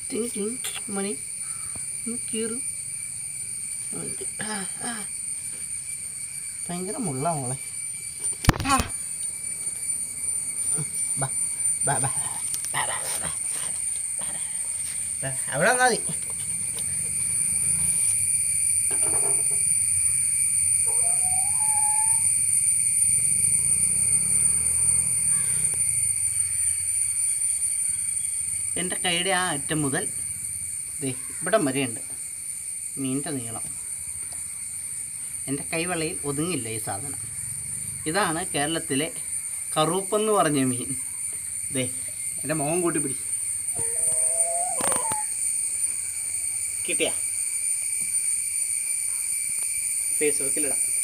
ടിങ് ടിങ് മണി കീറു ആ, ആ. ഭയങ്കര മുള്ള മോളെ ആ. ബാ ബാ ബാ ബാ ബാ ബാ ബാ ബാ. അവിടെ വന്നാൽ മതി എൻ്റെ കൈയുടെ ആ അറ്റം മുതൽ ദേ ഇവിടം വരെയുണ്ട് മീനിൻ്റെ നീളം എൻ്റെ കൈവെള്ളയിൽ ഒതുങ്ങില്ല ഈ സാധനം ഇതാണ് കേരളത്തിലെ കറൂപ്പെന്ന് പറഞ്ഞ മീൻ ദേ എൻ്റെ മുഖം കൂട്ടി പിടി കിട്ടിയ ഫേസ്ബുക്കിലിടാം